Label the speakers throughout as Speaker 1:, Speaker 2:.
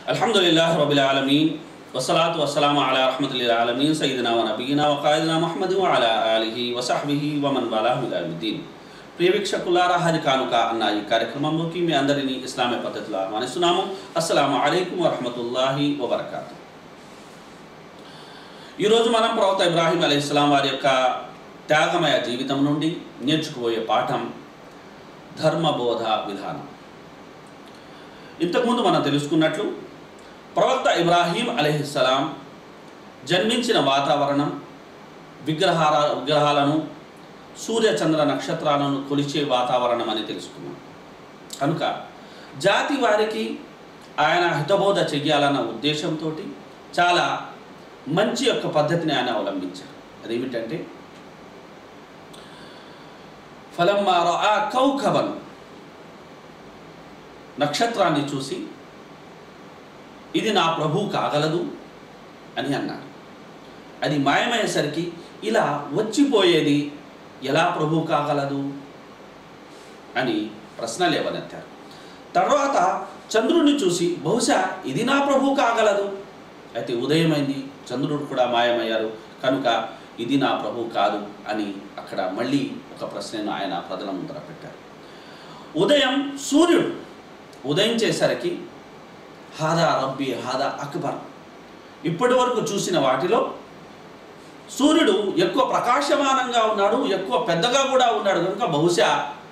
Speaker 1: الحمد لله رب العالمين والصلاة والسلام على رحمة للعالمين سيدنا ونبينا وقائدنا محمد وعلى آله وصحبه ومن والاه إلى يوم الدين ప్రియ వీక్షకులారా హరి కానుక అన్న ఈ కార్యక్రమంలోకి మీ అందరినీ ఇస్లామీ పద్ధతిలో ఆహ్వానిస్తున్నాము అస్సలాము అలైకుం వరహమతుల్లాహి వబర్కాతు ఈరోజు మనం ప్రవక్త ఇబ్రాహీం అలైహిస్లాం వారి యొక్క త్యాగమయ జీవితం నుండి నేర్చుకుపోయే పాఠం ధర్మబోధ విధానం ఇంతకుముందు మనం తెలుసుకున్నట్లు ప్రవక్త ఇబ్రాహీం అలైహిస్సలాం జన్మించిన వాతావరణం విగ్రహాల విగ్రహాలను సూర్య చంద్ర నక్షత్రాలను కొలిచే వాతావరణం అని తెలుసుకున్నాం కనుక జాతి వారికి ఆయన హితబోధ చెయ్యాలన్న ఉద్దేశంతో చాలా మంచి యొక్క పద్ధతిని ఆయన అవలంబించారు అదేమిటంటే ఫలమ్మా ఆ కౌకబన్ నక్షత్రాన్ని చూసి ఇది నా ప్రభు కాగలదు అని అన్నారు అది మాయమయ్యేసరికి ఇలా వచ్చిపోయేది ఎలా ప్రభు కాగలదు అని ప్రశ్న లేవనెత్తారు తర్వాత చంద్రుడిని చూసి బహుశా ఇది నా ప్రభు కాగలదు అయితే ఉదయమైంది చంద్రుడు కూడా మాయమయ్యారు కనుక ఇది నా ప్రభు కాదు అని అక్కడ మళ్ళీ ఒక ప్రశ్నను ఆయన ప్రజల ముందర పెట్టారు ఉదయం సూర్యుడు ఉదయించేసరికి హాదా రబ్బీ హాదా అక్బర్ ఇప్పటి వరకు చూసిన వాటిలో సూర్యుడు ఎక్కువ ప్రకాశమానంగా ఉన్నాడు ఎక్కువ పెద్దగా కూడా ఉన్నాడు కనుక బహుశా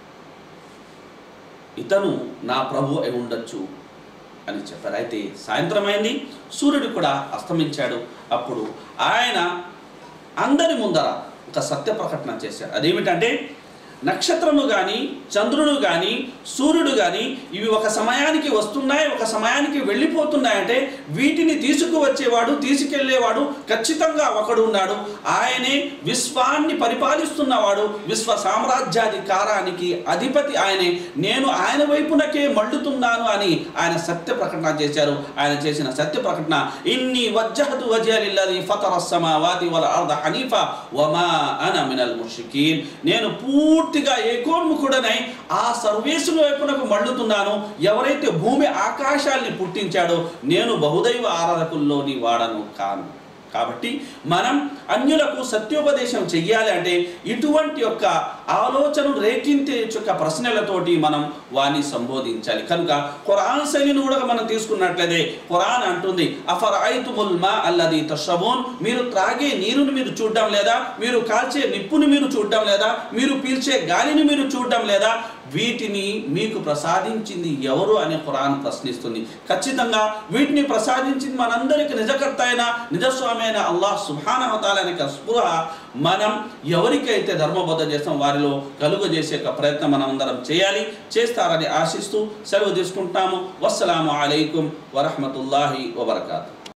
Speaker 1: ఇతను నా ప్రభు అయి ఉండొచ్చు అని చెప్పారు అయితే సాయంత్రం అయింది సూర్యుడు కూడా అస్తమించాడు అప్పుడు ఆయన అందరి ముందర ఒక సత్య ప్రకటన చేశాడు అదేమిటంటే నక్షత్రము కానీ చంద్రుడు కానీ సూర్యుడు కానీ ఇవి ఒక సమయానికి వస్తున్నాయి ఒక సమయానికి వెళ్ళిపోతున్నాయంటే వీటిని తీసుకువచ్చేవాడు తీసుకెళ్లేవాడు ఖచ్చితంగా ఒకడు ఉన్నాడు ఆయనే విశ్వాన్ని పరిపాలిస్తున్నవాడు విశ్వ సామ్రాజ్యాధికారానికి అధిపతి ఆయనే నేను ఆయన వైపునకే మళ్ళుతున్నాను అని ఆయన సత్య ప్రకటన చేశారు ఆయన చేసిన సత్య ప్రకటన ఇన్ని వజ్జహతు వజలిల్లది ఫతర సమావాతి వల అర్ధ హనీఫా వమా అన మినల్ ముషికీన్ నేను పూర్తిగా ఏకోన్ముఖుడనై ఆ సర్వేశ్వరు వైపునకు మళ్ళుతున్నాను ఎవరైతే భూమి ఆకాశాల్ని పుట్టించాడో నేను బహుదైవ ఆరాధకుల్లోని వాడను కాను కాబట్టి మనం అన్యులకు సత్యోపదేశం చెయ్యాలి అంటే ఇటువంటి యొక్క ఆలోచనను రేకించే యొక్క ప్రశ్నలతోటి మనం వాని సంబోధించాలి కనుక ఖురాన్ శైలిని కూడా మనం తీసుకున్నట్లయితే ఖురాన్ అంటుంది అఫర్ ఐతుముల్ మా అల్లది తషబోన్ మీరు త్రాగే నీరుని మీరు చూడడం లేదా మీరు కాల్చే నిప్పుని మీరు చూడడం లేదా మీరు పీల్చే గాలిని మీరు చూడడం లేదా వీటిని మీకు ప్రసాదించింది ఎవరు అనే ఖురాన్ ప్రశ్నిస్తుంది ఖచ్చితంగా వీటిని ప్రసాదించింది మనందరికి నిజకర్త అయిన నిజస్వామి అయిన అల్లాహ్ సుభానవతాలనే స్పృహ మనం ఎవరికైతే ధర్మబద్ధ చేస్తాం వారిలో కలుగజేసే ఒక ప్రయత్నం మనం అందరం చేయాలి చేస్తారని ఆశిస్తూ సెలవు తీసుకుంటాము వస్సలాము అలైకుం వరహమతుల్లాహి వబర్కాతు